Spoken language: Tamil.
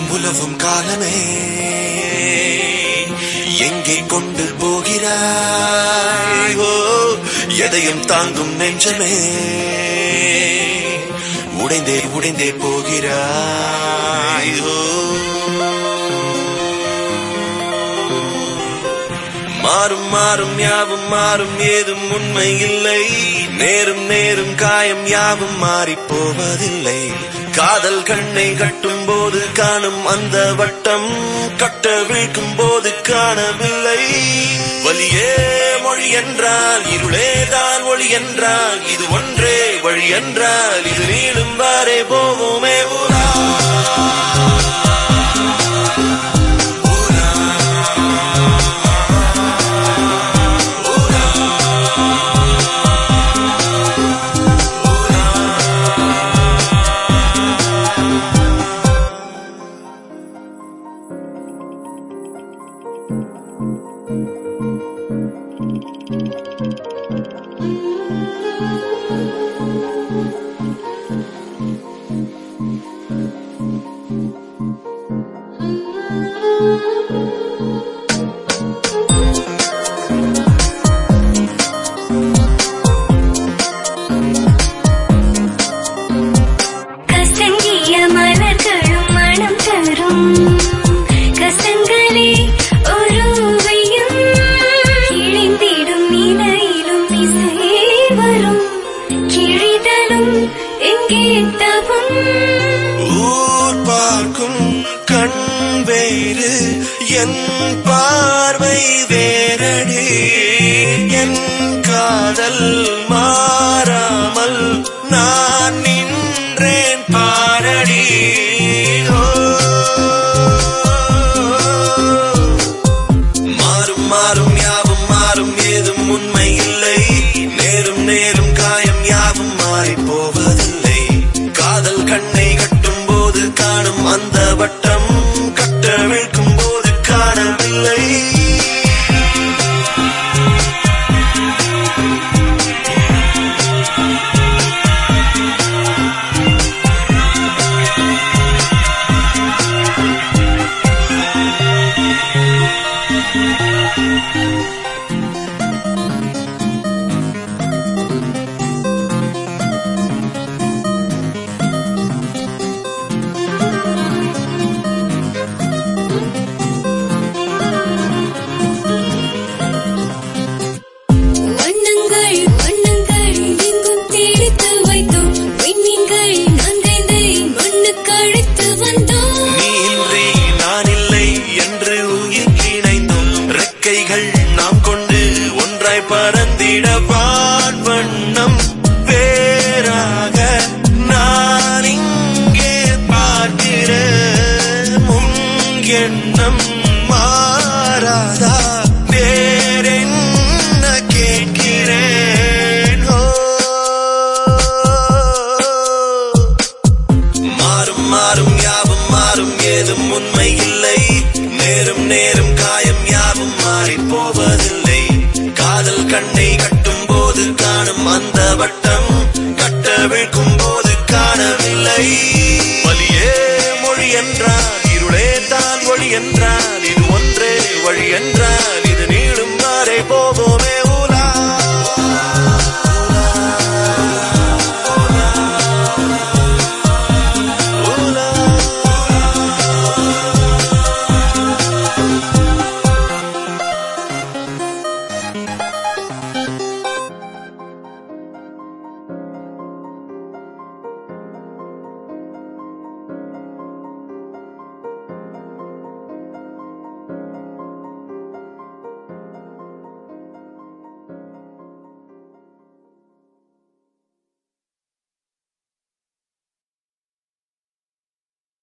உலவும் காலமே எங்கே கொண்டு போகிறாய் ஓ எதையும் தாங்கும் நெஞ்சமே உடைந்தே உடைந்தே போகிறாய் ஓ மாறும் மாறும் யாவும் மாறும் ஏதும் உண்மை இல்லை நேரும் நேரும் காயம் யாவும் மாறி போவதில்லை காதல் கண்ணை கட்டும் போது காணும் அந்த வட்டம் கட்ட விழிக்கும் போது காணவில்லை வலியே மொழி என்றால் இருளே தான் ஒளி என்றால் இது ஒன்றே வழி என்றால் இது நீளும் வாரே போவோமே ஊரா கசங்கிய மலர்களும் மனம் தரும் கசங்களே ஒருவையும் கிழிந்திடும் நிலையிலும் இசை வரும் கிழிதலும் எங்கே தவும் ஊர் பார்க்கும் கண் வேறு என் பார்வை வேறடி என் காதல் மாறாமல் நான் நின்றேன் பாரடி ஓ. மாறும் மாறும் யாவும் மாறும் ஏதும் உண்மை இல்லை நேரும் நேரும் காயம் யாவும் மாறி போவதில்லை காதல் கண்ணை கட்டும் போது காணும் அந்த வட்டம் கட்டவிழ்க்கும் போது காணவில்லை வண்ணங்கள் வண்ணங்கள் எங்கும் தேடித்து வைத்தோம் விண்மீன்கள் நந்தைந்தை மண்ணுக்கு அழைத்து வந்தோம் நீ இன்றி நான் இல்லை என்று உயிர் இணைந்தோம் ரெக்கைகள் நாம் கொண்டு ஒன்றாய் பறந்திட பான் வண்ணம் வேறாக நான் இங்கே பார்க்கிறேன் முன் எண்ணம் மாறாதா வேறென்ன கேட்கிறேன் ஓ மாறும் மாறும் யாவும் மாறும் ஏதும் உண்மை இல்லை நேரும் நேரும் காயம் யாவும் மாறி போவதில்லை காதல் கண்ணை கட்டும் போது காணும் அந்த வட்டம் கட்டவிழ்க்கும் போது காணவில்லை வலியே மொழி என்றால் இருளே தான் ஒளி என்றால் இது ஒன்றே வழி என்றால்